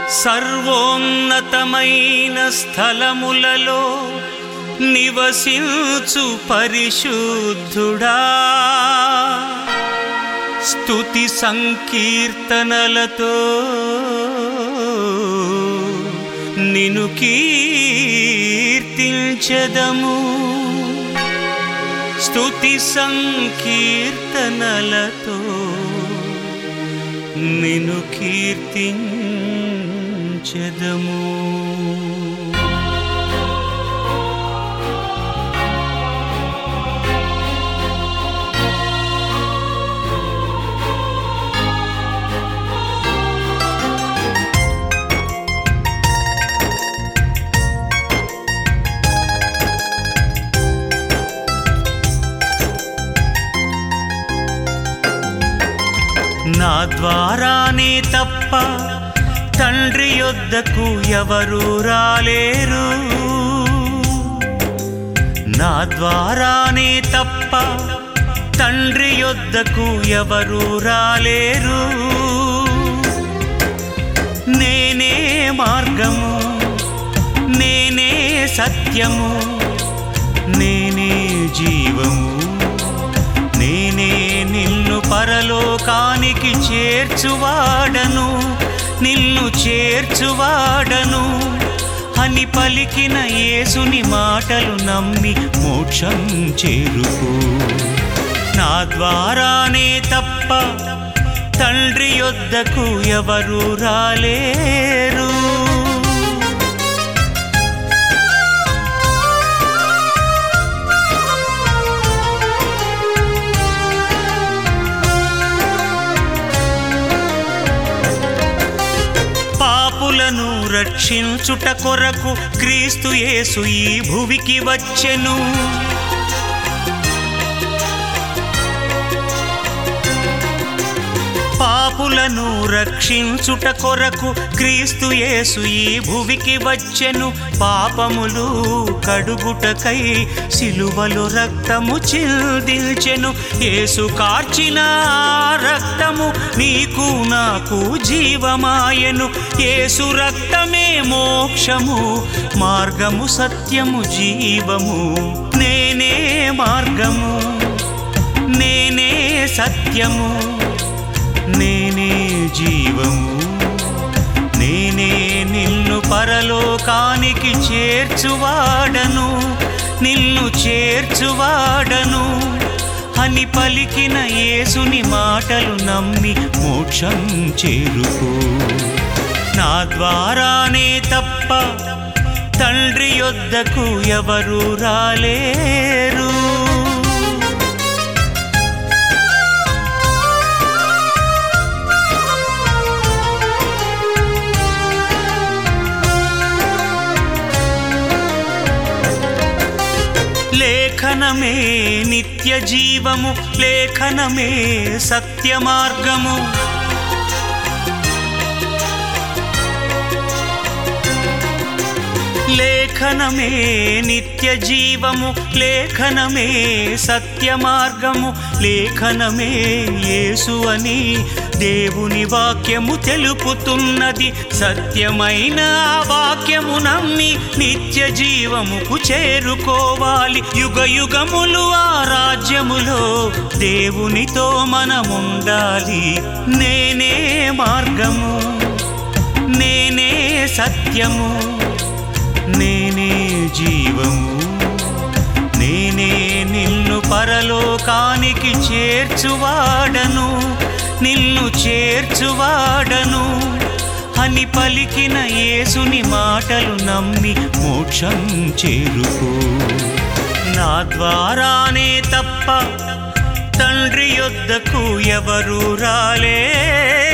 సర్వోన్నతమైన స్థలములలో నివసించు పరిశుద్ధుడా స్తుతి సంకీర్తనలతో నిను కీర్తించదము స్తుతి సంకీర్తనలతో నిను కీర్తించదము నా ద్వారానే తప్ప తండ్రి యొద్దకు ఎవరు రాలేరు నా ద్వారానే తప్ప తండ్రి యొద్దకు ఎవరు రాలేరు నేనే మార్గము నేనే సత్యము నేనే జీవము నేనే నిన్ను పరలోకానికి చేర్చువాడను నిన్ను చేర్చువాడను అని పలికిన యేసుని మాటలు నమ్మి మోక్షం చేరుకు నా ద్వారానే తప్ప తండ్రి యొద్దకు ఎవరు రాలేరు పాపులను రక్షించుట కొరకు క్రీస్తు యేసు ఈ భువికి వచ్చెను పాపులను రక్షించుట కొరకు క్రీస్తు యేసు ఈ భువికి వచ్చెను పాపములు కడుగుటకై సిలువలు రక్తము చిందిల్చెను యేసు కార్చిన ఆ రక్తము నీకు నాకు జీవమాయను యేసు రక్తమే మోక్షము మార్గము సత్యము జీవము నేనే మార్గము నేనే సత్యము నేనే జీవము నేనే నిన్ను పరలోకానికి చేర్చువాడను నిన్ను చేర్చువాడను అని పలికిన యేసుని మాటలు నమ్మి మోక్షం చేరుకో నా ద్వారానే తప్ప తండ్రి యొద్దకు ఎవరు రాలేరు లేఖనమే నిత్య జీవము లేఖనమే సత్య మార్గము లేఖనమే నిత్య జీవము లేఖనమే సత్య మార్గము లేఖనమే యేసు అని దేవుని వాక్యము తెలుపుతున్నది సత్యమైన ఆ వాక్యము నమ్మి నిత్య జీవముకు చేరుకోవాలి యుగ యుగములు ఆ రాజ్యములో దేవునితో మనముండాలి నేనే మార్గము నేనే సత్యము నేనే జీవము నేనే నిన్ను పరలోకానికి చేర్చువాడను నిన్ను చేర్చువాడను అని పలికిన యేసుని మాటలు నమ్మి మోక్షం చేరుకో నా ద్వారానే తప్ప తండ్రి యొద్దకు ఎవరు రాలే